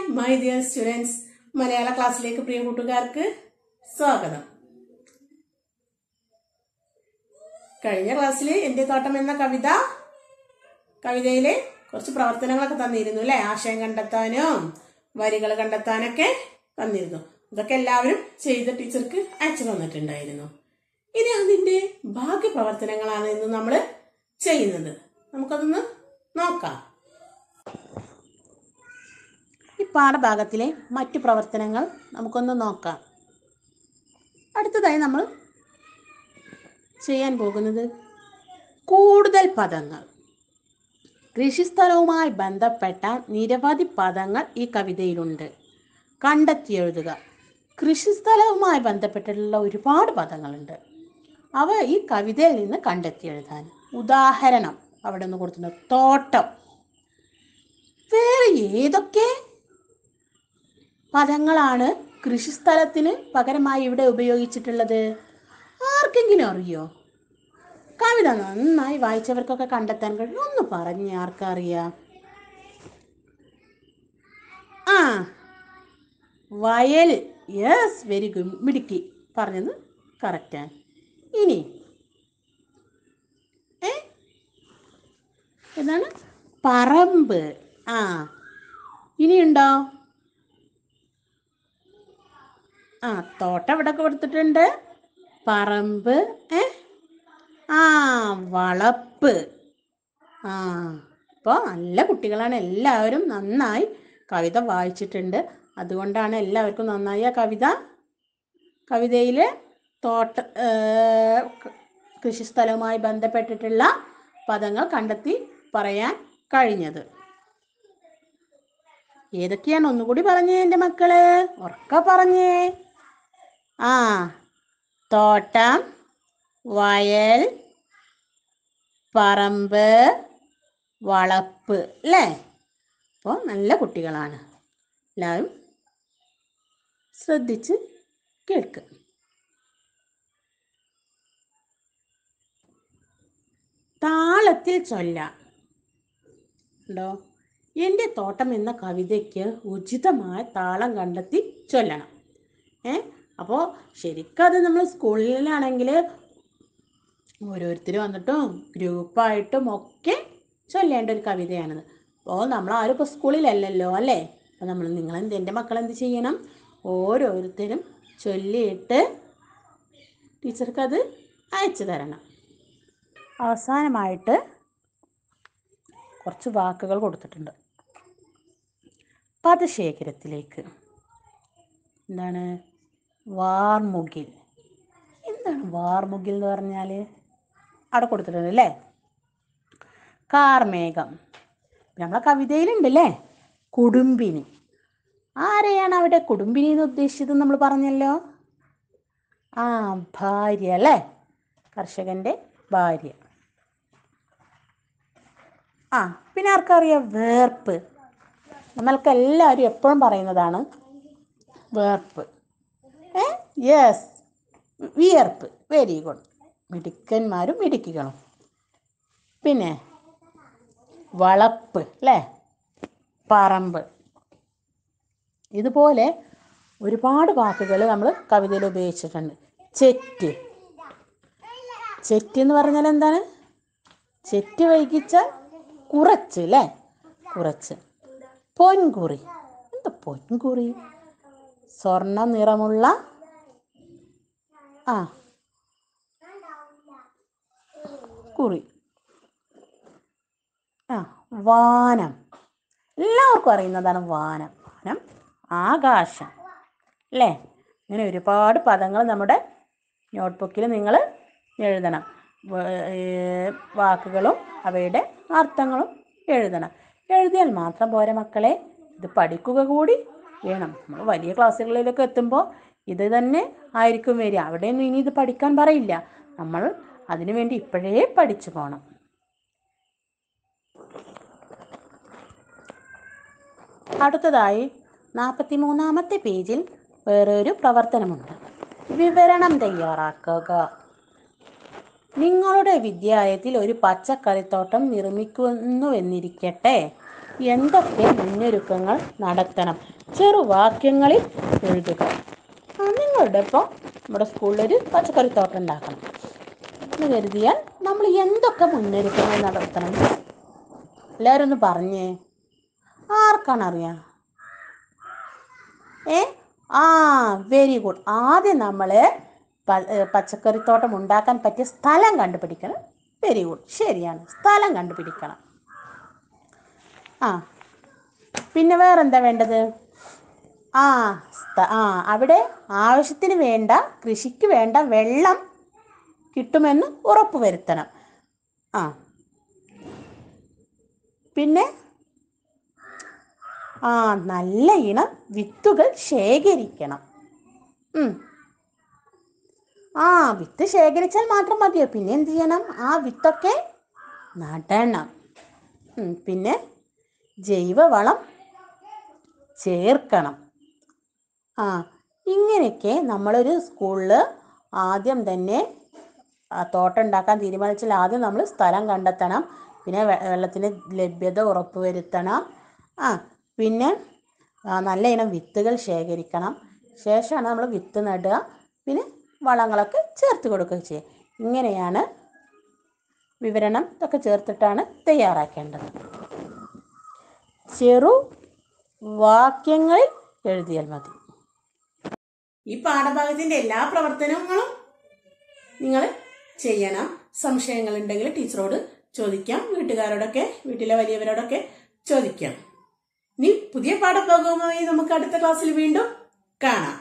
My dear students മലയാള ക്ലാസ്സിലേക്ക് പ്രിയ കൂട്ടുകാർക്ക് സ്വാഗതം കഴിഞ്ഞ ക്ലാസ്സിൽ എന്റെ തോട്ടം എന്ന കവിത കവിതയിലെ കുറച്ച് പ്രവർത്തനങ്ങളൊക്കെ തന്നിരുന്നു അല്ലെ ആശയം കണ്ടെത്താനും വരികൾ കണ്ടെത്താനൊക്കെ തന്നിരുന്നു ഇതൊക്കെ എല്ലാവരും ചെയ്ത ടീച്ചർക്ക് അയച്ചു തന്നിട്ടുണ്ടായിരുന്നു ഇനി അതിന്റെ ബാക്കി പ്രവർത്തനങ്ങളാണ് ഇന്ന് നമ്മൾ ചെയ്യുന്നത് നമുക്കതൊന്ന് നോക്കാം ഈ പാഠഭാഗത്തിലെ മറ്റു പ്രവർത്തനങ്ങൾ നമുക്കൊന്ന് നോക്കാം അടുത്തതായി നമ്മൾ ചെയ്യാൻ പോകുന്നത് കൂടുതൽ പദങ്ങൾ കൃഷിസ്ഥലവുമായി ബന്ധപ്പെട്ട നിരവധി പദങ്ങൾ ഈ കവിതയിലുണ്ട് കണ്ടെത്തി എഴുതുക കൃഷിസ്ഥലവുമായി ബന്ധപ്പെട്ടിട്ടുള്ള ഒരുപാട് പദങ്ങളുണ്ട് അവ ഈ കവിതയിൽ നിന്ന് കണ്ടെത്തി എഴുതാൻ ഉദാഹരണം അവിടെ നിന്ന് കൊടുത്തിട്ടുണ്ട് തോട്ടം വേറെ ഏതൊക്കെ പദങ്ങളാണ് കൃഷിസ്ഥലത്തിന് പകരമായി ഇവിടെ ഉപയോഗിച്ചിട്ടുള്ളത് ആർക്കെങ്കിലും അറിയോ കവിത നന്നായി വായിച്ചവർക്കൊക്കെ കണ്ടെത്താൻ കഴിയും ഒന്ന് പറഞ്ഞ് ആർക്കറിയാം ആ വയൽ യെസ് വെരി ഗുഡ് മിടുക്കി പറഞ്ഞത് കറക്റ്റാണ് ഇനി ഏ എന്താണ് പറമ്പ് ആ ഇനിയുണ്ടോ ആ തോട്ടം ഇവിടെ കൊടുത്തിട്ടുണ്ട് പറമ്പ് ഏ ആ വളപ്പ് ആ അപ്പോൾ നല്ല കുട്ടികളാണ് എല്ലാവരും നന്നായി കവിത വായിച്ചിട്ടുണ്ട് അതുകൊണ്ടാണ് എല്ലാവർക്കും നന്നായി ആ കവിത കവിതയിൽ തോട്ട ഏർ, ക- കൃഷിസ്ഥലവുമായി ബന്ധപ്പെട്ടിട്ടുള്ള പദങ്ങൾ കണ്ടെത്തി പറയാൻ കഴിഞ്ഞത് ഏതൊക്കെയാണ് ഒന്നുകൂടി പറഞ്ഞേ എൻ്റെ മക്കള് ഉറക്ക പറഞ്ഞേ ആ തോട്ടം വയൽ പറമ്പ് വളപ്പ് അല്ലേ അപ്പോൾ നല്ല കുട്ടികളാണ് എല്ലാവരും ശ്രദ്ധിച്ച് കേൾക്കുക താളത്തിൽ ചൊല്ലാം ഉണ്ടോ എൻ്റെ തോട്ടം എന്ന കവിതയ്ക്ക് ഉചിതമായ താളം കണ്ടെത്തി ചൊല്ലണം ഏ അപ്പോൾ ശരിക്കും അത് നമ്മൾ സ്കൂളിലാണെങ്കിൽ ഓരോരുത്തർ വന്നിട്ടും ഗ്രൂപ്പായിട്ടും ഒക്കെ ചൊല്ലേണ്ട ഒരു കവിതയാണിത് അപ്പോൾ നമ്മൾ ആരും ഇപ്പോൾ സ്കൂളിലല്ലല്ലോ അല്ലേ അപ്പോൾ നമ്മൾ നിങ്ങളെന്ത് എൻ്റെ മക്കൾ എന്ത് ചെയ്യണം ഓരോരുത്തരും ചൊല്ലിയിട്ട് ടീച്ചർക്ക് അത് അയച്ചു തരണം അവസാനമായിട്ട് കുറച്ച് വാക്കുകൾ കൊടുത്തിട്ടുണ്ട് പദശേഖരത്തിലേക്ക് എന്താണ് വാർമുകിൽ എന്താണ് വാർമുകിൽ എന്ന് പറഞ്ഞാൽ അവിടെ കൊടുത്തിട്ടുണ്ട് അല്ലേ കാർമേഘം നമ്മളെ കവിതയിലുണ്ടല്ലേ കുടുംബിനി ആരെയാണ് അവിടെ കുടുംബിനി എന്ന് ഉദ്ദേശിച്ചത് നമ്മൾ പറഞ്ഞല്ലോ ആ ഭാര്യ അല്ലേ കർഷകൻ്റെ ഭാര്യ ആ പിന്നെ ആർക്കറിയാം വേർപ്പ് നമ്മൾക്ക് എല്ലാവരും എപ്പോഴും പറയുന്നതാണ് വേർപ്പ് ഏ യെസ് വിയർപ്പ് വെരി ഗുഡ് മിടുക്കന്മാരും മിടുക്കികളും പിന്നെ വളപ്പ് അല്ലേ പറമ്പ് ഇതുപോലെ ഒരുപാട് വാക്കുകൾ നമ്മൾ കവിതയിൽ ഉപയോഗിച്ചിട്ടുണ്ട് ചെറ്റ് ചെറ്റ് എന്ന് പറഞ്ഞാൽ എന്താണ് ചെറ്റ് വൈകിച്ചാൽ കുറച്ച് അല്ലേ കുറച്ച് പൊൻകുറി എന്താ പൊൻകുറി സ്വർണ്ണ നിറമുള്ള ആ കുറി ആ വാനം എല്ലാവർക്കും അറിയുന്നതാണ് വാനം വാനം ആകാശം അല്ലേ ഇങ്ങനെ ഒരുപാട് പദങ്ങൾ നമ്മുടെ നോട്ട്ബുക്കിൽ നിങ്ങൾ എഴുതണം വ- ഏർ വാക്കുകളും അവയുടെ അർത്ഥങ്ങളും എഴുതണം എഴുതിയാൽ മാത്രം പോരാ മക്കളെ ഇത് പഠിക്കുക കൂടി വേണം നമ്മൾ വലിയ ക്ലാസ്സുകളിലൊക്കെ എത്തുമ്പോൾ ഇത് തന്നെ ആയിരിക്കും വരിക അവിടെയൊന്നും ഇനി ഇത് പഠിക്കാൻ പറയില്ല നമ്മൾ അതിനു വേണ്ടി ഇപ്പോഴേ പഠിച്ചു പോകണം അടുത്തതായി നാൽപ്പത്തി മൂന്നാമത്തെ പേജിൽ വേറൊരു പ്രവർത്തനമുണ്ട് വിവരണം തയ്യാറാക്കുക നിങ്ങളുടെ വിദ്യാലയത്തിൽ ഒരു പച്ചക്കറിത്തോട്ടം നിർമ്മിക്കുന്നുവെന്നിരിക്കട്ടെ എന്തൊക്കെ മുന്നൊരുക്കങ്ങൾ നടത്തണം ചെറുവാക്യങ്ങളിൽ എഴുതുക ആ, നിങ്ങളുടെ ഇപ്പോൾ നമ്മുടെ സ്കൂളിലൊരു പച്ചക്കറിത്തോട്ടം ഉണ്ടാക്കണം എന്ന് കരുതിയാൽ നമ്മൾ എന്തൊക്കെ മുന്നൊരുക്കങ്ങൾ നടത്തണം എല്ലാവരും ഒന്ന് പറഞ്ഞേ ആർക്കാണ് അറിയാം ഏ ആ വെരി ഗുഡ് ആദ്യം നമ്മൾ പച്ചക്കറിത്തോട്ടം ഉണ്ടാക്കാൻ പറ്റിയ സ്ഥലം കണ്ടുപിടിക്കണം വെരി ഗുഡ് ശരിയാണ് സ്ഥലം കണ്ടുപിടിക്കണം ആ പിന്നെ വേറെന്താ വേണ്ടത് ആ സ്ഥ- ആ അവിടെ ആവശ്യത്തിന് വേണ്ട കൃഷിക്ക് വേണ്ട വെള്ളം കിട്ടുമെന്ന് ഉറപ്പ് വരുത്തണം ആ പിന്നെ ആ നല്ല ഇനം വിത്തുകൾ ശേഖരിക്കണം ഉം. ആ വിത്ത് ശേഖരിച്ചാൽ മാത്രം മതിയോ പിന്നെ എന്ത് ചെയ്യണം ആ വിത്തൊക്കെ നടണം ഉം, പിന്നെ ജൈവവളം ചേർക്കണം ആ ഇങ്ങനെയൊക്കെ നമ്മളൊരു സ്കൂളിൽ ആദ്യം തന്നെ ആ, തോട്ടം ഉണ്ടാക്കാൻ തീരുമാനിച്ചാൽ ആദ്യം നമ്മൾ സ്ഥലം കണ്ടെത്തണം പിന്നെ വെ- വെള്ളത്തിന് ലഭ്യത ഉറപ്പുവരുത്തണം ആ പിന്നെ ആ, നല്ല ഇനം വിത്തുകൾ ശേഖരിക്കണം ശേഷമാണ് നമ്മൾ വിത്ത് നടുക പിന്നെ വളങ്ങളൊക്കെ ചേർത്ത് കൊടുക്കുക ചെയ്യുക ഇങ്ങനെയാണ് വിവരണം ഇതൊക്കെ ചേർത്തിട്ടാണ് തയ്യാറാക്കേണ്ടത് ചെറു വാക്യങ്ങളിൽ എഴുതിയാൽ മതി ഈ പാഠഭാഗത്തിന്റെ എല്ലാ പ്രവർത്തനങ്ങളും നിങ്ങൾ ചെയ്യണം സംശയങ്ങളുണ്ടെങ്കിൽ ടീച്ചറോട് ചോദിക്കാം വീട്ടുകാരോടൊക്കെ വീട്ടിലെ വലിയവരോടൊക്കെ ചോദിക്കാം ഇനി പുതിയ പാഠഭാഗവുമായി നമുക്ക് അടുത്ത ക്ലാസ്സിൽ വീണ്ടും കാണാം